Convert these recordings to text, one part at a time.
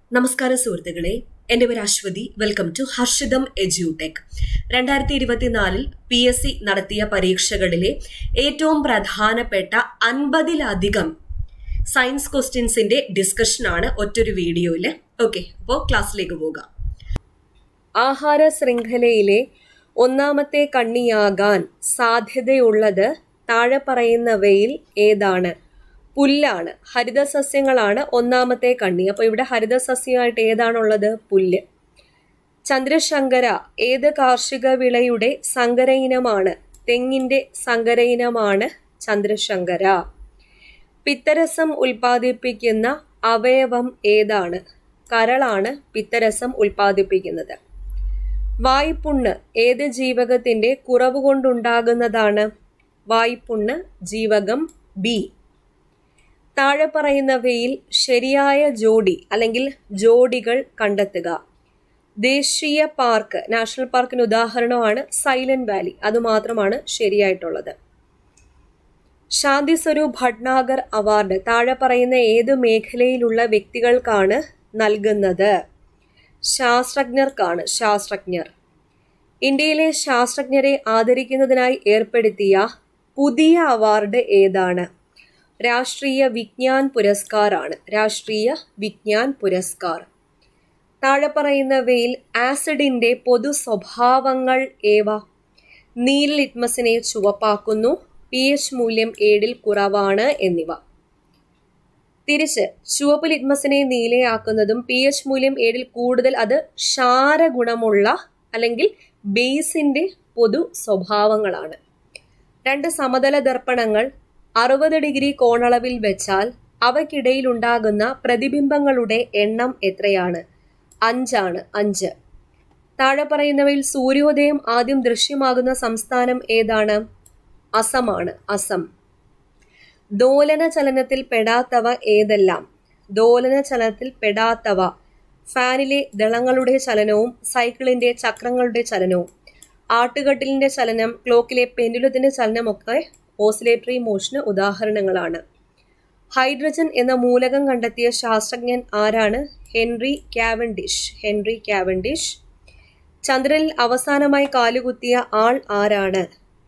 നമസ്കാരം സുഹൃത്തുക്കളെ എൻ്റെ പേര് അശ്വതി വെൽക്കം ടു ഹർഷിതം എജ്യൂടെക് രണ്ടായിരത്തി ഇരുപത്തിനാലിൽ പി എസ് സി നടത്തിയ പരീക്ഷകളിലെ ഏറ്റവും പ്രധാനപ്പെട്ട അൻപതിലധികം സയൻസ് ക്വസ്റ്റ്യൻസിന്റെ ഡിസ്കഷനാണ് ഒറ്റൊരു വീഡിയോയിൽ ഓക്കെ അപ്പോൾ ക്ലാസ്സിലേക്ക് പോകാം ആഹാര ശൃംഖലയിലെ ഒന്നാമത്തെ കണ്ണിയാകാൻ സാധ്യതയുള്ളത് താഴെ പറയുന്നവയിൽ ഏതാണ് പുല്ലാണ് ഹരിതസസ്യങ്ങളാണ് ഒന്നാമത്തെ കണ്ണി അപ്പോൾ ഇവിടെ ഹരിതസസ്യമായിട്ട് ഏതാണുള്ളത് പുല്ല് ചന്ദ്രശങ്കര ഏത് കാർഷിക വിളയുടെ സങ്കര ഇനമാണ് തെങ്ങിന്റെ സങ്കര ഇനമാണ് ചന്ദ്രശങ്കര പിത്തരസം ഉൽപ്പാദിപ്പിക്കുന്ന അവയവം ഏതാണ് കരളാണ് പിത്തരസം ഉൽപ്പാദിപ്പിക്കുന്നത് വായ്പുണ്ണ് ഏത് ജീവകത്തിന്റെ കുറവ് കൊണ്ടുണ്ടാകുന്നതാണ് വായ്പുണ്ണ് ജീവകം ബി താഴെ പറയുന്നവയിൽ ശരിയായ ജോഡി അല്ലെങ്കിൽ ജോഡികൾ കണ്ടെത്തുക ദേശീയ പാർക്ക് നാഷണൽ പാർക്കിന് ഉദാഹരണമാണ് സൈലന്റ് വാലി അതുമാത്രമാണ് ശരിയായിട്ടുള്ളത് ശാന്തി സ്വരൂപ് ഭട്നാഗർ അവാർഡ് താഴെ പറയുന്ന ഏത് മേഖലയിലുള്ള വ്യക്തികൾക്കാണ് നൽകുന്നത് ശാസ്ത്രജ്ഞർക്കാണ് ശാസ്ത്രജ്ഞർ ഇന്ത്യയിലെ ശാസ്ത്രജ്ഞരെ ആദരിക്കുന്നതിനായി ഏർപ്പെടുത്തിയ പുതിയ അവാർഡ് ഏതാണ് രാഷ്ട്രീയ വിജ്ഞാൻ പുരസ്കാറാണ് രാഷ്ട്രീയ വിജ്ഞാൻ പുരസ്കാർ താഴെ പറയുന്നവയിൽ ആസിഡിന്റെ പൊതു സ്വഭാവങ്ങൾ ഏവ നീല ലിറ്റ്മസിനെ ചുവപ്പാക്കുന്നു പി എച്ച് മൂല്യം ഏഴിൽ കുറവാണ് എന്നിവ തിരിച്ച് ചുവപ്പ് ലിറ്റ്മസിനെ നീലയാക്കുന്നതും പി എച്ച് മൂല്യം ഏഴിൽ കൂടുതൽ അത് ക്ഷാരഗുണമുള്ള അല്ലെങ്കിൽ ബേസിന്റെ പൊതു സ്വഭാവങ്ങളാണ് രണ്ട് സമതല ദർപ്പണങ്ങൾ അറുപത് ഡിഗ്രി കോണളവിൽ വെച്ചാൽ അവയ്ക്കിടയിലുണ്ടാകുന്ന പ്രതിബിംബങ്ങളുടെ എണ്ണം എത്രയാണ് അഞ്ചാണ് അഞ്ച് താഴെ പറയുന്നവയിൽ സൂര്യോദയം ആദ്യം ദൃശ്യമാകുന്ന സംസ്ഥാനം ഏതാണ് അസമാണ് അസം ദോലന ചലനത്തിൽ പെടാത്തവ ഏതെല്ലാം ദോലന ചലനത്തിൽ പെടാത്തവ ഫാനിലെ ദളങ്ങളുടെ ചലനവും സൈക്കിളിന്റെ ചക്രങ്ങളുടെ ചലനവും ആട്ടുകട്ടിലിന്റെ ചലനം ക്ലോക്കിലെ പെൻഡുലത്തിന്റെ ചലനമൊക്കെ ഓസിലേറ്ററി മോഷന് ഉദാഹരണങ്ങളാണ് ഹൈഡ്രജൻ എന്ന മൂലകം കണ്ടെത്തിയ ശാസ്ത്രജ്ഞൻ ആരാണ് ഹെൻറി കാവൻഡിഷ് ഹെൻറി കാവൻഡിഷ് ചന്ദ്രനിൽ അവസാനമായി കാലുകുത്തിയ ആൾ ആരാണ്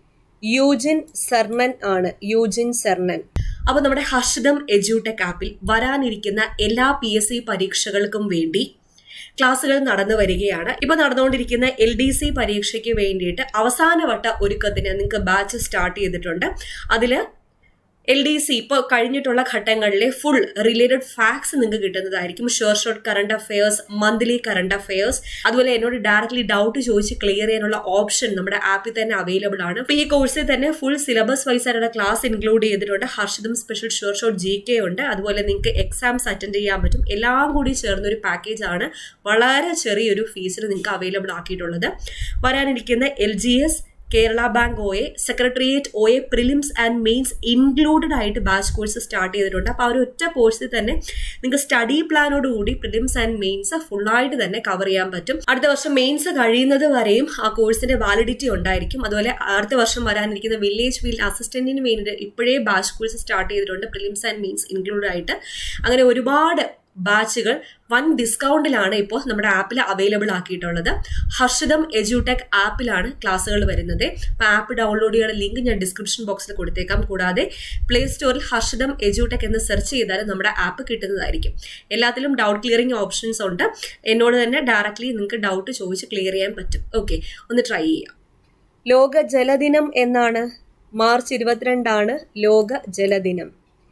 യൂജിൻ സെർണൻ ആണ് യൂജിൻ സെർണൻ അപ്പൊ നമ്മുടെ ഹർഷിതം എജ്യൂടെക് ആപ്പിൽ വരാനിരിക്കുന്ന എല്ലാ പി എസ് സി പരീക്ഷകൾക്കും വേണ്ടി ക്ലാസ്സുകൾ നടന്നു വരികയാണ് ഇപ്പൊ നടന്നുകൊണ്ടിരിക്കുന്ന എൽ ഡി സി പരീക്ഷയ്ക്ക് വേണ്ടിയിട്ട് അവസാനവട്ട ഒരുക്കത്തിന് നിങ്ങൾക്ക് ബാച്ച് സ്റ്റാർട്ട് ചെയ്തിട്ടുണ്ട് അതിൽ എൽ ഡി സി ഇപ്പോൾ കഴിഞ്ഞിട്ടുള്ള ഘട്ടങ്ങളിലെ ഫുൾ റിലേറ്റഡ് ഫാക്ട്സ് നിങ്ങൾക്ക് കിട്ടുന്നതായിരിക്കും sure short current affairs monthly current affairs അതുപോലെ എന്നോട് ഡയറക്ട്ലി ഡൗട്ട് ചോദിച്ച് ക്ലിയർ ചെയ്യാനുള്ള ഓപ്ഷൻ നമ്മുടെ ആപ്പിൽ തന്നെ അവൈലബിൾ ആണ് അപ്പോൾ ഈ കോഴ്സിൽ തന്നെ ഫുൾ സിലബസ് വൈസ് ആയിട്ടുള്ള ക്ലാസ് ഇൻക്ലൂഡ് ചെയ്തിട്ടുണ്ട് Harshitham special sure short G K ഉണ്ട് അതുപോലെ നിങ്ങൾക്ക് എക്സാംസ് അറ്റൻഡ് ചെയ്യാൻ പറ്റും എല്ലാം കൂടി ചേർന്നൊരു പാക്കേജ് ആണ് വളരെ ചെറിയൊരു ഫീസിൽ നിങ്ങൾക്ക് അവൈലബിൾ ആക്കിയിട്ടുള്ളത് വരാനിരിക്കുന്ന L G S Kerala bank O A secretariat O A prelims and mains included ആയിട്ട് ബാച്ച് കോഴ്സ് സ്റ്റാർട്ട് ചെയ്തിട്ടുണ്ട് അപ്പോൾ ആ ഒരു ഒറ്റ കോഴ്സിൽ തന്നെ നിങ്ങൾക്ക് സ്റ്റഡി പ്ലാനോട് കൂടി പ്രിലിംസ് ആൻഡ് മെയിൻസ് ഫുള്ളായിട്ട് തന്നെ കവർ ചെയ്യാൻ പറ്റും അടുത്ത വർഷം മെയിൻസ് കഴിയുന്നത് വരെയും ആ കോഴ്സിന്റെ വാലിഡിറ്റി ഉണ്ടായിരിക്കും അതുപോലെ അടുത്ത വർഷം വരാനിരിക്കുന്ന വില്ലേജ് ഫീൽഡ് അസിസ്റ്റന്റിന് വേണ്ടിയിട്ട് ഇപ്പോഴേ ബാച്ച് കോഴ്സ് സ്റ്റാർട്ട് ചെയ്തിട്ടുണ്ട് പ്രിലിംസ് ആൻഡ് മെയിൻസ് ഇൻക്ലൂഡ് ആയിട്ട് അങ്ങനെ ഒരുപാട് ബാച്ചുകൾ വൺ ഡിസ്കൗണ്ടിലാണ് ഇപ്പോൾ നമ്മുടെ ആപ്പിൽ അവൈലബിൾ ആക്കിയിട്ടുള്ളത് ഹർഷിതം എജ്യൂടെക് ആപ്പിലാണ് ക്ലാസ്സുകൾ വരുന്നത് അപ്പോൾ ആപ്പ് ഡൗൺലോഡ് ചെയ്യാനുള്ള ലിങ്ക് ഞാൻ ഡിസ്ക്രിപ്ഷൻ ബോക്സിൽ കൊടുത്തേക്കാം കൂടാതെ പ്ലേ സ്റ്റോറിൽ ഹർഷിതം എജ്യൂടെക് എന്ന് സെർച്ച് ചെയ്താൽ നമ്മുടെ ആപ്പ് കിട്ടുന്നതായിരിക്കും എല്ലാത്തിലും ഡൗട്ട് ക്ലിയറിംഗ് ഓപ്ഷൻസ് ഉണ്ട് എന്നോട് തന്നെ ഡയറക്റ്റ്ലി നിങ്ങൾക്ക് ഡൗട്ട് ചോദിച്ച് ക്ലിയർ ചെയ്യാൻ പറ്റും ഓക്കെ ഒന്ന് ട്രൈ ചെയ്യാം ലോക ജലദിനം എന്നാണ് മാർച്ച് ഇരുപത്തിരണ്ടാണ് ലോക ജലദിനം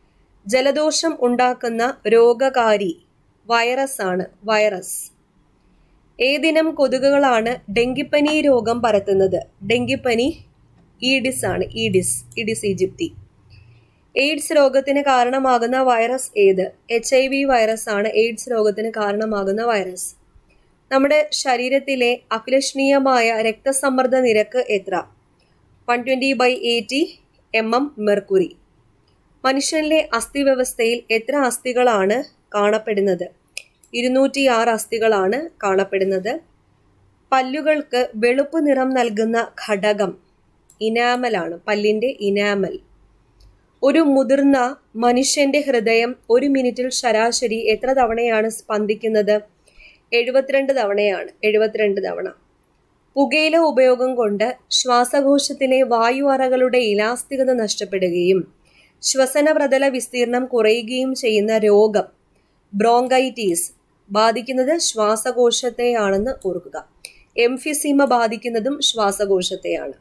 ജലദോഷം ഉണ്ടാക്കുന്ന രോഗകാരി വൈറസ് ആണ് വൈറസ് ഏതിനം കൊതുകുകളാണ് ഡെങ്കിപ്പനി രോഗം പരത്തുന്നത് ഡെങ്കിപ്പനി ഈഡിസ് ആണ് ഈഡിസ് ഇഡിസ് ഈജിപ്തി എയ്ഡ്സ് രോഗത്തിന് കാരണമാകുന്ന വൈറസ് ഏത് എച്ച് ഐ വി വൈറസ് ആണ് എയ്ഡ്സ് രോഗത്തിന് കാരണമാകുന്ന വൈറസ് നമ്മുടെ ശരീരത്തിലെ അഭിലഷണീയമായ രക്തസമ്മർദ്ദ നിരക്ക് എത്ര one twenty by eighty M M mercury മനുഷ്യനിലെ അസ്ഥിവ്യവസ്ഥയിൽ എത്ര അസ്ഥികളാണ് കാണപ്പെടുന്നത് ഇരുന്നൂറ്റി ആറ് അസ്ഥികളാണ് കാണപ്പെടുന്നത് പല്ലുകൾക്ക് വെളുപ്പ് നിറം നൽകുന്ന ഘടകം ഇനാമലാണ് പല്ലിൻ്റെ ഇനാമൽ ഒരു മുതിർന്ന മനുഷ്യന്റെ ഹൃദയം ഒരു മിനിറ്റിൽ ശരാശരി എത്ര തവണയാണ് സ്പന്ദിക്കുന്നത് എഴുപത്തിരണ്ട് തവണയാണ് എഴുപത്തിരണ്ട് തവണ പുകയില ഉപയോഗം കൊണ്ട് ശ്വാസകോശത്തിലെ വായു അറകളുടെ ഇലാസ്തികത നഷ്ടപ്പെടുകയും ശ്വസന പ്രതല വിസ്തീർണം കുറയുകയും ചെയ്യുന്ന രോഗം ബ്രോങ്കൈറ്റീസ് ബാധിക്കുന്നത് ശ്വാസകോശത്തെയാണെന്ന് ഓർക്കുക എംഫിസീമ ബാധിക്കുന്നതും ശ്വാസകോശത്തെയാണ്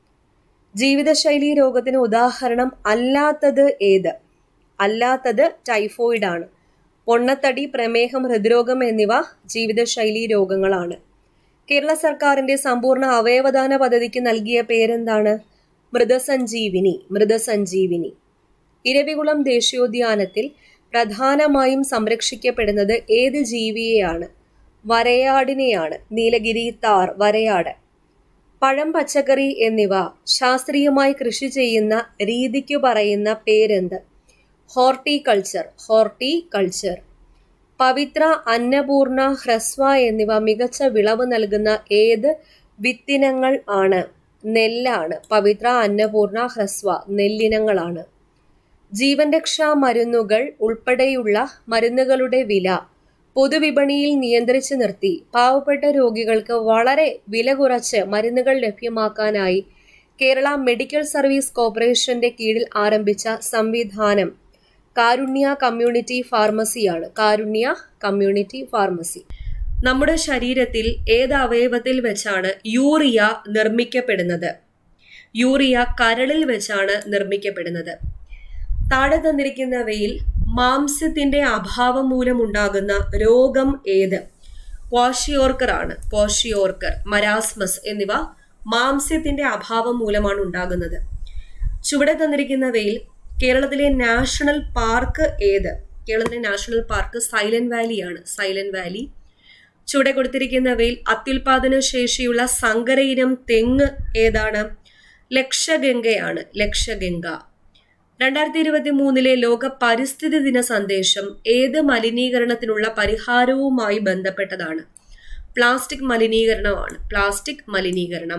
ജീവിതശൈലി രോഗത്തിന് ഉദാഹരണം അല്ലാത്തത് ഏത് അല്ലാത്തത് ടൈഫോയിഡ് ആണ് പൊണ്ണത്തടി പ്രമേഹം ഹൃദ്രോഗം എന്നിവ ജീവിതശൈലി രോഗങ്ങളാണ് കേരള സർക്കാരിന്റെ സമ്പൂർണ്ണ അവയവദാന പദ്ധതിക്ക് നൽകിയ പേരെന്താണ് മൃതസഞ്ജീവിനി മൃതസഞ്ജീവിനി ഇരവികുളം ദേശീയോദ്യാനത്തിൽ പ്രധാനമായും സംരക്ഷിക്കപ്പെടുന്നത് ഏത് ജീവിയെയാണ് വരയാടിനെയാണ് നീലഗിരി താർ വരയാട് പഴം പച്ചക്കറി എന്നിവ ശാസ്ത്രീയമായി കൃഷി ചെയ്യുന്ന രീതിക്കു പറയുന്ന പേരെന്ത് ഹോർട്ടിക്കൾച്ചർ ഹോർട്ടിക്കൾച്ചർ പവിത്ര അന്നപൂർണ ഹ്രസ്വ എന്നിവ മികച്ച വിളവ് നൽകുന്ന ഏത് വിത്തിനങ്ങൾ ആണ് നെല്ലാണ് പവിത്ര അന്നപൂർണ ഹ്രസ്വ നെല്ലിനങ്ങളാണ് ജീവൻ രക്ഷാ മരുന്നുകൾ ഉൾപ്പെടെയുള്ള മരുന്നുകളുടെ വില പൊതുവിപണിയിൽ നിയന്ത്രിച്ചു നിർത്തി പാവപ്പെട്ട രോഗികൾക്ക് വളരെ വില കുറച്ച് മരുന്നുകൾ ലഭ്യമാക്കാനായി കേരള മെഡിക്കൽ സർവീസ് കോർപ്പറേഷന്റെ കീഴിൽ ആരംഭിച്ച സംവിധാനം കാരുണ്യ കമ്മ്യൂണിറ്റി ഫാർമസിയാണ് കാരുണ്യ കമ്മ്യൂണിറ്റി ഫാർമസി നമ്മുടെ ശരീരത്തിൽ ഏത് അവയവത്തിൽ വെച്ചാണ് യൂറിയ നിർമ്മിക്കപ്പെടുന്നത് യൂറിയ കരളിൽ വെച്ചാണ് നിർമ്മിക്കപ്പെടുന്നത് താഴെ തന്നിരിക്കുന്നവയിൽ മാംസ്യത്തിന്റെ അഭാവം മൂലമുണ്ടാകുന്ന രോഗം ഏത് ക്വാഷിയോർക്കർ ആണ് ക്വാഷിയോർക്കർ മരാസ്മസ് എന്നിവ മാംസ്യത്തിന്റെ അഭാവം മൂലമാണ് ഉണ്ടാകുന്നത് ചുവടെ തന്നിരിക്കുന്നവയിൽ കേരളത്തിലെ നാഷണൽ പാർക്ക് ഏത് കേരളത്തിലെ നാഷണൽ പാർക്ക് സൈലന്റ് വാലിയാണ് സൈലന്റ് വാലി ചുവടെ കൊടുത്തിരിക്കുന്നവയിൽ അത്യുൽപാദന ശേഷിയുള്ള സങ്കര ഇനം തെങ്ങ് ഏതാണ് ലക്ഷഗംഗയാണ് ലക്ഷഗംഗ രണ്ടായിരത്തി ഇരുപത്തി മൂന്നിലെ ലോക പരിസ്ഥിതി ദിന സന്ദേശം ഏത് മലിനീകരണത്തിനുള്ള പരിഹാരവുമായി ബന്ധപ്പെട്ടതാണ് പ്ലാസ്റ്റിക് മലിനീകരണമാണ് പ്ലാസ്റ്റിക് മലിനീകരണം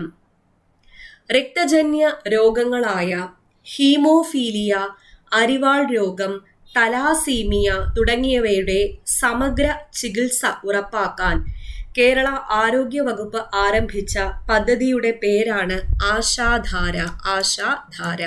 രക്തജന്യ രോഗങ്ങളായ ഹീമോഫീലിയ അരിവാൾ രോഗം തലാസീമിയ തുടങ്ങിയവയുടെ സമഗ്ര ചികിത്സ ഉറപ്പാക്കാൻ കേരള ആരോഗ്യ വകുപ്പ് ആരംഭിച്ച പദ്ധതിയുടെ പേരാണ് ആശാധാര ആശാധാര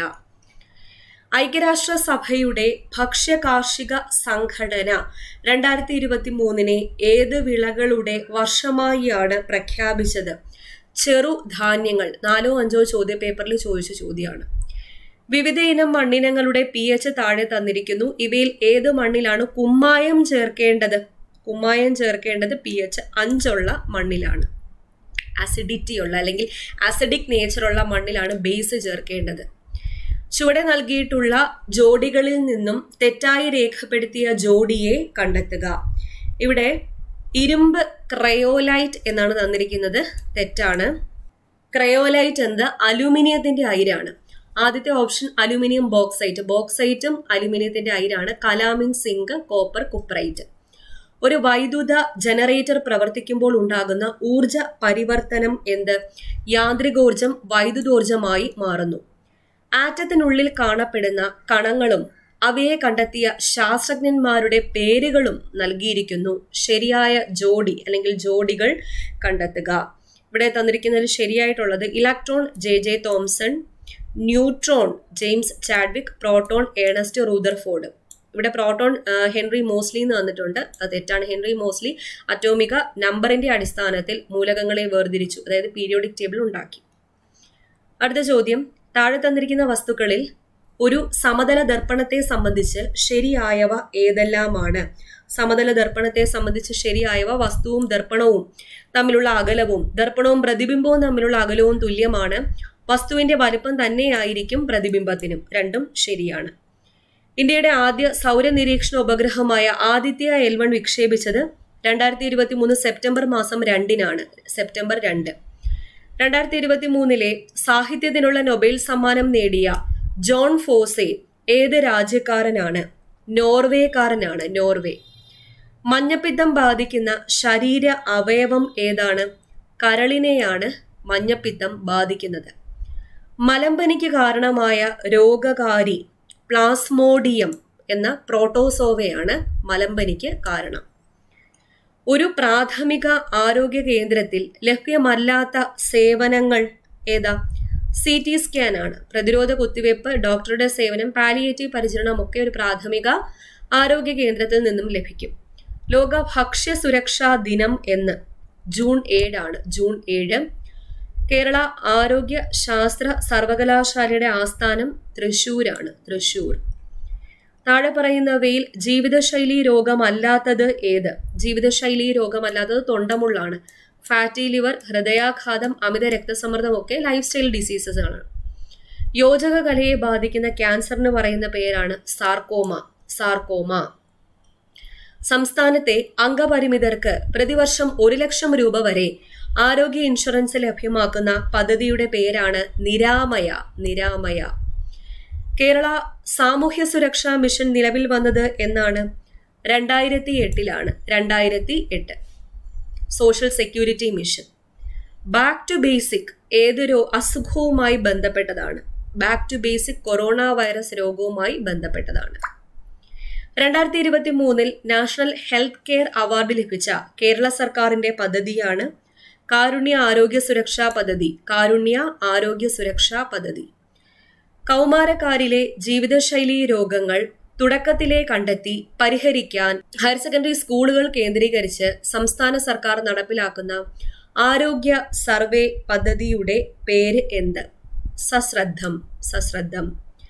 ഐക്യരാഷ്ട്രസഭയുടെ ഭക്ഷ്യകാർഷിക സംഘടന രണ്ടായിരത്തി ഇരുപത്തി മൂന്നിനെ ഏത് വിളകളുടെ വർഷമായാണ് പ്രഖ്യാപിച്ചത് ചെറുധാന്യങ്ങൾ നാലോ അഞ്ചോ ചോദ്യ പേപ്പറിൽ ചോദിച്ച ചോദ്യമാണ് വിവിധ ഇനം മണ്ണിനങ്ങളുടെ പി എച്ച് താഴെ തന്നിരിക്കുന്നു ഇവയിൽ ഏത് മണ്ണിലാണ് കുമ്മായം ചേർക്കേണ്ടത് കുമ്മായം ചേർക്കേണ്ടത് പി എച്ച് അഞ്ചുള്ള മണ്ണിലാണ് ആസിഡിറ്റി ഉള്ള അല്ലെങ്കിൽ ആസിഡിക് നേച്ചറുള്ള മണ്ണിലാണ് ബേസ് ചേർക്കേണ്ടത് ചുവടെ നൽകിയിട്ടുള്ള ജോഡികളിൽ നിന്നും തെറ്റായി രേഖപ്പെടുത്തിയ ജോഡിയെ കണ്ടെത്തുക ഇവിടെ ഇരുമ്പ് ക്രയോലൈറ്റ് എന്നാണ് തന്നിരിക്കുന്നത് തെറ്റാണ് ക്രയോലൈറ്റ് എന്നത് അലൂമിനിയത്തിന്റെ അയിരാണ് ആദ്യത്തെ ഓപ്ഷൻ അലുമിനിയം ബോക്സൈറ്റ് ബോക്സൈറ്റും അലുമിനിയത്തിന്റെ അയിരാണ് കലാമിൻ സിങ്ക് കോപ്പർ കുപ്രൈറ്റ് ഒരു വൈദ്യുത ജനറേറ്റർ പ്രവർത്തിക്കുമ്പോൾ ഉണ്ടാകുന്ന ഊർജ പരിവർത്തനം എന്ത് യാന്ത്രികോർജം വൈദ്യുതോർജമായി മാറുന്നു ആറ്റത്തിനുള്ളിൽ കാണപ്പെടുന്ന കണങ്ങളും അവയെ കണ്ടെത്തിയ ശാസ്ത്രജ്ഞന്മാരുടെ പേരുകളും നൽകിയിരിക്കുന്നു ശരിയായ ജോഡി അല്ലെങ്കിൽ ജോഡികൾ കണ്ടെത്തുക ഇവിടെ തന്നിരിക്കുന്നതിൽ ശരിയായിട്ടുള്ളത് electron J J Thomson neutron James Chadwick proton Ernest Rutherford ഇവിടെ പ്രോട്ടോൺ ഹെൻറി മോസ്ലി എന്ന് വന്നിട്ടുണ്ട് അത് തെറ്റാണ് ഹെൻറി മോസ്ലി അറ്റോമിക നമ്പറിന്റെ അടിസ്ഥാനത്തിൽ മൂലകങ്ങളെ വേർതിരിച്ചു അതായത് പീരിയോഡിക് ടേബിൾ ഉണ്ടാക്കി അടുത്ത ചോദ്യം താഴെ തന്നിരിക്കുന്ന വസ്തുക്കളിൽ ഒരു സമതല ദർപ്പണത്തെ സംബന്ധിച്ച് ശരിയായവ ഏതെല്ലാമാണ് സമതല ദർപ്പണത്തെ സംബന്ധിച്ച് ശരിയായവ വസ്തുവും ദർപ്പണവും തമ്മിലുള്ള അകലവും ദർപ്പണവും പ്രതിബിംബവും തമ്മിലുള്ള അകലവും തുല്യമാണ് വസ്തുവിന്റെ വലുപ്പം തന്നെയായിരിക്കും പ്രതിബിംബത്തിനും രണ്ടും ശരിയാണ് ഇന്ത്യയുടെ ആദ്യ സൗര നിരീക്ഷണ ഉപഗ്രഹമായ ആദിത്യ എൽ വൺ വിക്ഷേപിച്ചത് രണ്ടായിരത്തി ഇരുപത്തി മൂന്ന് സെപ്റ്റംബർ മാസം രണ്ടിനാണ് സെപ്റ്റംബർ രണ്ട് രണ്ടായിരത്തി ഇരുപത്തി മൂന്നിലെ സാഹിത്യത്തിനുള്ള നൊബേൽ സമ്മാനം നേടിയ ജോൺ ഫോസെ ഏത് രാജ്യക്കാരനാണ് നോർവേക്കാരനാണ് നോർവേ മഞ്ഞപ്പിത്തം ബാധിക്കുന്ന ശരീര അവയവം ഏതാണ് കരളിനെയാണ് മഞ്ഞപ്പിത്തം ബാധിക്കുന്നത് മലമ്പനിക്ക് കാരണമായ രോഗകാരി പ്ലാസ്മോഡിയം എന്ന പ്രോട്ടോസോവയാണ് മലമ്പനിക്ക് കാരണം ഒരു പ്രാഥമിക ആരോഗ്യ കേന്ദ്രത്തിൽ ലഭ്യമല്ലാത്ത സേവനങ്ങൾ ഏതാ സി ടി സ്കാൻ ആണ് പ്രതിരോധ കുത്തിവയ്പ്പ് ഡോക്ടറുടെ സേവനം പാലിയേറ്റീവ് പരിചരണം ഒക്കെ ഒരു പ്രാഥമിക ആരോഗ്യ കേന്ദ്രത്തിൽ നിന്നും ലഭിക്കും ലോക ഭക്ഷ്യ സുരക്ഷാ ദിനം എന്ന് ജൂൺ ഏഴാണ് ജൂൺ ഏഴ് കേരള ആരോഗ്യ ശാസ്ത്ര സർവകലാശാലയുടെ ആസ്ഥാനം തൃശൂരാണ് തൃശൂർ താഴെ പറയുന്നവയിൽ ജീവിതശൈലി രോഗമല്ലാത്തത് ഏത് ജീവിതശൈലി രോഗമല്ലാത്തത് തൊണ്ടമുള്ളാണ് ഫാറ്റി ലിവർ ഹൃദയാഘാതം അമിത രക്തസമ്മർദ്ദം ഒക്കെ ലൈഫ് സ്റ്റൈൽ ഡിസീസസ് ആണ് യോജക കലയെ ബാധിക്കുന്ന ക്യാൻസറിന് പറയുന്ന പേരാണ് സാർക്കോമ സാർക്കോമ സംസ്ഥാനത്തെ അംഗപരിമിതർക്ക് പ്രതിവർഷം ഒരു ലക്ഷം രൂപ വരെ ആരോഗ്യ ഇൻഷുറൻസ് ലഭ്യമാക്കുന്ന പദ്ധതിയുടെ പേരാണ് നിരാമയ നിരാമയ കേരള സാമൂഹ്യ സുരക്ഷാ മിഷൻ നിലവിൽ വന്നത് എന്നാണ് രണ്ടായിരത്തി എട്ടിലാണ് രണ്ടായിരത്തി എട്ട് social security mission back to basic ഏതൊരു അസുഖവുമായി ബന്ധപ്പെട്ടതാണ് back to basic corona virus രോഗവുമായി ബന്ധപ്പെട്ടതാണ് രണ്ടായിരത്തി ഇരുപത്തി മൂന്നിൽ നാഷണൽ ഹെൽത്ത് കെയർ അവാർഡ് ലഭിച്ച കേരള സർക്കാരിന്റെ പദ്ധതിയാണ് കാരുണ്യ ആരോഗ്യ സുരക്ഷാ പദ്ധതി കാരുണ്യ ആരോഗ്യ സുരക്ഷാ പദ്ധതി കൗമാരക്കാരിലെ ജീവിതശൈലി രോഗങ്ങൾ തുടക്കത്തിലെ കണ്ടെത്തി പരിഹരിക്കാൻ ഹയർ സെക്കൻഡറി സ്കൂളുകൾ കേന്ദ്രീകരിച്ച് സംസ്ഥാന സർക്കാർ നടപ്പിലാക്കുന്ന ആരോഗ്യ സർവേ പദ്ധതിയുടെ പേര് എന്ത് സശ്രദ്ധം സശ്രദ്ധം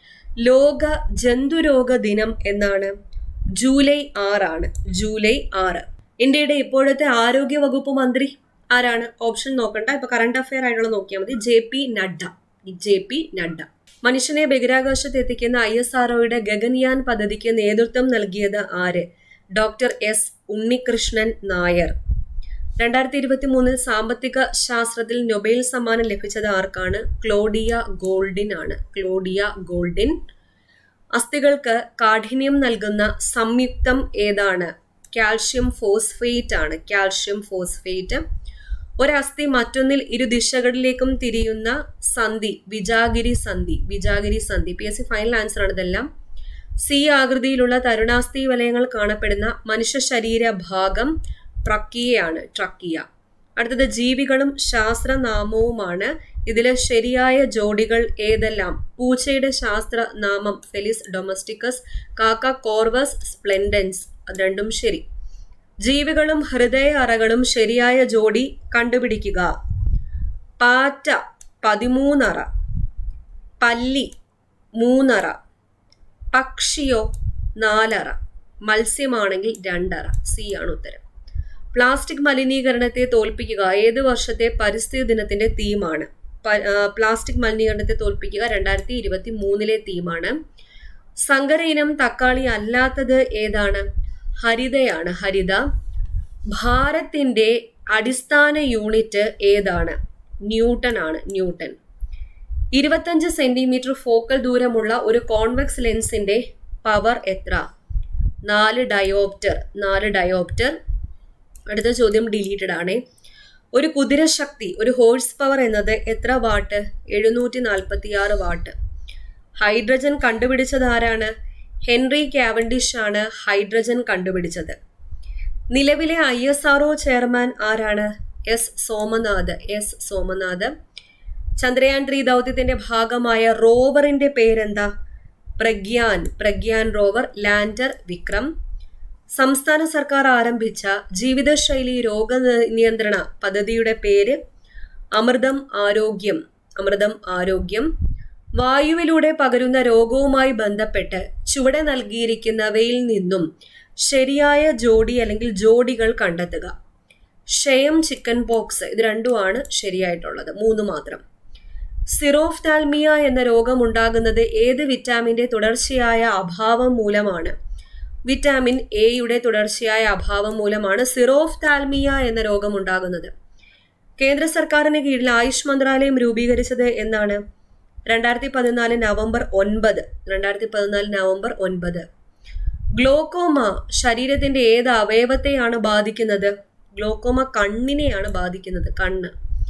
ലോക ജന്തുരോഗ ദിനം എന്നാണ് ജൂലൈ ആറാണ് ജൂലൈ ആറ് ഇന്ത്യയുടെ ഇപ്പോഴത്തെ ആരോഗ്യ വകുപ്പ് മന്ത്രി ആരാണ് ഓപ്ഷൻ നോക്കണ്ട ഇപ്പൊ കറണ്ട് അഫയർ ആയിട്ടുള്ള നോക്കിയാൽ മതി J P Nadda J P Nadda മനുഷ്യനെ ബഹിരാകാശത്ത് എത്തിക്കുന്ന ഐ എസ് ആർഒയുടെ ഗഗൻയാൻ പദ്ധതിക്ക് നേതൃത്വം നൽകിയത് ആര് ഡോക്ടർ എസ് ഉണ്ണികൃഷ്ണൻ നായർ രണ്ടായിരത്തി ഇരുപത്തി മൂന്നിൽ സാമ്പത്തിക ശാസ്ത്രത്തിൽ നൊബേൽ സമ്മാനം ലഭിച്ചത് ആർക്കാണ് ക്ലോഡിയ ഗോൾഡിൻ ആണ് ക്ലോഡിയ ഗോൾഡിൻ അസ്ഥികൾക്ക് കാഠിന്യം നൽകുന്ന സംയുക്തം ഏതാണ് കാൽഷ്യം ഫോസ്ഫേറ്റ് ആണ് കാൽഷ്യം ഫോസ്ഫേറ്റ് ഒരസ്ഥി മറ്റൊന്നിൽ ഇരു ദിശകളിലേക്കും തിരിയുന്ന സന്ധി വിജാഗിരി സന്ധി വിജാഗിരി സന്ധി P S C final answer ആണ് ഇതെല്ലാം സി ആകൃതിയിലുള്ള തരുണാസ്ഥി വലയങ്ങൾ കാണപ്പെടുന്ന മനുഷ്യ ശരീര ഭാഗം ട്രക്കിയയാണ് ട്രക്കിയ അടുത്തത് ജീവികളും ശാസ്ത്രനാമവുമാണ് ഇതിലെ ശരിയായ ജോഡികൾ ഏതെല്ലാം പൂച്ചയുടെ ശാസ്ത്ര നാമം ഫെലിസ് ഡൊമസ്റ്റിക്കസ് കാക്ക കോർവസ് സ്പ്ലെൻഡൻസ് അത് രണ്ടും ശരി ജീവികളും ഹൃദയ അറകളും ശരിയായ ജോഡി കണ്ടുപിടിക്കുക പാറ്റ പതിമൂന്നറ പല്ലി മൂന്നറ പക്ഷിയോ നാലറ മത്സ്യമാണെങ്കിൽ രണ്ടറ സി ആണ് ഉത്തരം പ്ലാസ്റ്റിക് മലിനീകരണത്തെ തോൽപ്പിക്കുക ഏത് വർഷത്തെ പരിസ്ഥിതി ദിനത്തിന്റെ തീമാണ് പ്ലാസ്റ്റിക് മലിനീകരണത്തെ തോൽപ്പിക്കുക രണ്ടായിരത്തി ഇരുപത്തി മൂന്നിലെ തീമാണ് സങ്കര ഇനം തക്കാളി അല്ലാത്തത് ഏതാണ് ഹരിതയാണ് ഹരിത ഭാരത്തിന്റെ അടിസ്ഥാന യൂണിറ്റ് ഏതാണ് ന്യൂട്ടൺ ആണ് ന്യൂട്ടൺ ഇരുപത്തഞ്ച് സെന്റിമീറ്റർ ഫോക്കൽ ദൂരമുള്ള ഒരു കോൺവെക്സ് ലെൻസിന്റെ പവർ എത്ര നാല് ഡയോപ്റ്റർ നാല് ഡയോപ്റ്റർ അടുത്ത ചോദ്യം ഡിലീറ്റഡ് ആണ് ഒരു കുതിരശക്തി ഒരു ഹോഴ്സ് പവർ എന്നത് എത്ര വാട്ട് എഴുന്നൂറ്റി നാൽപ്പത്തി ആറ് വാട്ട് ഹൈഡ്രജൻ കണ്ടുപിടിച്ചത് ആരാണ് ഹെൻറി കാവൻഡിഷ് ആണ് ഹൈഡ്രജൻ കണ്ടുപിടിച്ചത് നിലവിലെ ഐ എസ് ആർ ചെയർമാൻ ആരാണ് S Somanath S Somanath Chandrayaan three ദൗത്യത്തിന്റെ ഭാഗമായ റോവറിന്റെ പേരെന്താ പ്രഗ്യാൻ പ്രഗ്യാൻ റോവർ ലാൻഡർ വിക്രം സംസ്ഥാന സർക്കാർ ആരംഭിച്ച ജീവിതശൈലി രോഗ നിയന്ത്രണ പദ്ധതിയുടെ പേര് അമൃതം ആരോഗ്യം അമൃതം ആരോഗ്യം വായുവിലൂടെ പകരുന്ന രോഗവുമായി ബന്ധപ്പെട്ട് ചുവടെ നൽകിയിരിക്കുന്നവയിൽ നിന്നും ശരിയായ ജോഡി അല്ലെങ്കിൽ ജോഡികൾ കണ്ടെത്തുക ക്ഷയം ചിക്കൻ പോക്സ് ഇത് രണ്ടുമാണ് ശരിയായിട്ടുള്ളത് മൂന്ന് മാത്രം സിറോഫ്താൽമിയ എന്ന രോഗം ഉണ്ടാകുന്നത് ഏത് വിറ്റാമിന്റെ തുടർച്ചയായ അഭാവം മൂലമാണ് വിറ്റാമിൻ എയുടെ തുടർച്ചയായ അഭാവം മൂലമാണ് സിറോഫ്താൽമിയ എന്ന രോഗം ഉണ്ടാകുന്നത് കേന്ദ്ര സർക്കാരിന് കീഴിൽ ആയുഷ് മന്ത്രാലയം രൂപീകരിച്ചത് എന്നാണ് രണ്ടായിരത്തി പതിനാല് നവംബർ ഒൻപത് രണ്ടായിരത്തി പതിനാല് നവംബർ ഒൻപത് ഗ്ലോക്കോമ ശരീരത്തിന്റെ ഏത് അവയവത്തെയാണ് ബാധിക്കുന്നത് ഗ്ലോക്കോമ കണ്ണിനെയാണ് ബാധിക്കുന്നത് കണ്ണ്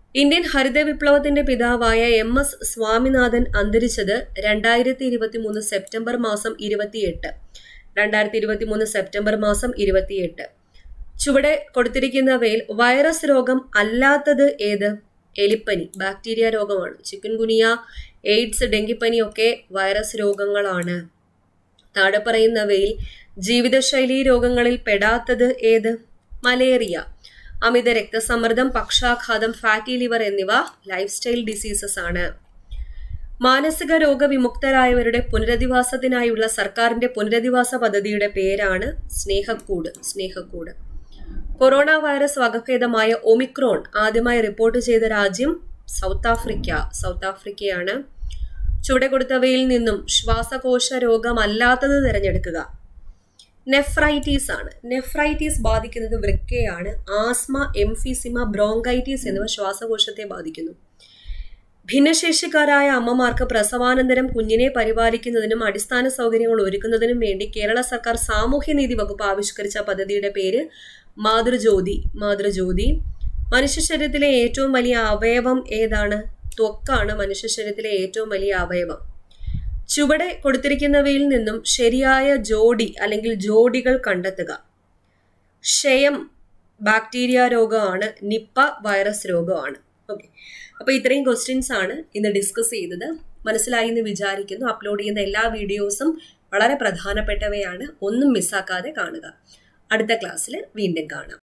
ഇന്ത്യൻ ഹരിത വിപ്ലവത്തിന്റെ പിതാവായ എം എസ് സ്വാമിനാഥൻ അന്തരിച്ചത് രണ്ടായിരത്തി ഇരുപത്തി മൂന്ന് സെപ്റ്റംബർ മാസം ഇരുപത്തിയെട്ട് രണ്ടായിരത്തി ഇരുപത്തി മൂന്ന് സെപ്റ്റംബർ മാസം ഇരുപത്തിയെട്ട് ചുവടെ കൊടുത്തിരിക്കുന്നവയിൽ വൈറസ് രോഗം അല്ലാത്തത് ഏത് എലിപ്പനി ബാക്ടീരിയ രോഗമാണ് ചിക്കൻ ഗുനിയ എയ്ഡ്സ് ഡെങ്കിപ്പനി ഒക്കെ വൈറസ് രോഗങ്ങളാണ് താഴെ പറയുന്നവയിൽ ജീവിതശൈലി രോഗങ്ങളിൽ പെടാത്തത് ഏത് മലേറിയ അമിത രക്തസമ്മർദ്ദം പക്ഷാഘാതം ഫാറ്റി ലിവർ എന്നിവ ലൈഫ് സ്റ്റൈൽ ഡിസീസസ് ആണ് മാനസിക രോഗവിമുക്തരായവരുടെ പുനരധിവാസത്തിനായുള്ള സർക്കാരിന്റെ പുനരധിവാസ പദ്ധതിയുടെ പേരാണ് സ്നേഹക്കൂട് സ്നേഹക്കൂട് കൊറോണ വൈറസ് വകഭേദമായ ഒമിക്രോൺ ആദ്യമായി റിപ്പോർട്ട് ചെയ്ത രാജ്യം സൗത്ത് ആഫ്രിക്ക സൗത്ത് ആഫ്രിക്കയാണ് ചുവടെ കൊടുത്തവയിൽ നിന്നും ശ്വാസകോശ രോഗമല്ലാത്തത് തിരഞ്ഞെടുക്കുക നെഫ്രൈറ്റീസ് ആണ് നെഫ്രൈറ്റീസ് ബാധിക്കുന്നത് വൃക്കയാണ് ആസ്മ എംഫിസിമ ബ്രോങ്കൈറ്റീസ് എന്നിവ ശ്വാസകോശത്തെ ബാധിക്കുന്നു ഭിന്നശേഷിക്കാരായ അമ്മമാർക്ക് പ്രസവാനന്തരം കുഞ്ഞിനെ പരിപാലിക്കുന്നതിനും അടിസ്ഥാന സൗകര്യങ്ങൾ ഒരുക്കുന്നതിനും വേണ്ടി കേരള സർക്കാർ സാമൂഹ്യനീതി വകുപ്പ് ആവിഷ്കരിച്ച പദ്ധതിയുടെ പേര് മാതൃജ്യോതി മാതൃജ്യോതി മനുഷ്യ ശരീരത്തിലെ ഏറ്റവും വലിയ അവയവം ഏതാണ് ത്വക്കാണ് മനുഷ്യ ശരീരത്തിലെ ഏറ്റവും വലിയ അവയവം ചുവടെ കൊടുത്തിരിക്കുന്നവയിൽ നിന്നും ശരിയായ ജോഡി അല്ലെങ്കിൽ ജോഡികൾ കണ്ടെത്തുക ക്ഷയം ബാക്ടീരിയ രോഗമാണ് നിപ്പ വൈറസ് രോഗമാണ് ഓക്കെ അപ്പോൾ ഇത്രയും ക്വസ്റ്റ്യൻസ് ആണ് ഇന്ന് ഡിസ്കസ് ചെയ്തത് മനസ്സിലായി എന്ന് വിചാരിക്കുന്നു അപ്ലോഡ് ചെയ്യുന്ന എല്ലാ വീഡിയോസും വളരെ പ്രധാനപ്പെട്ടവയാണ് ഒന്നും മിസ്സാക്കാതെ കാണുക അടുത്ത ക്ലാസ്സിൽ വീണ്ടും കാണാം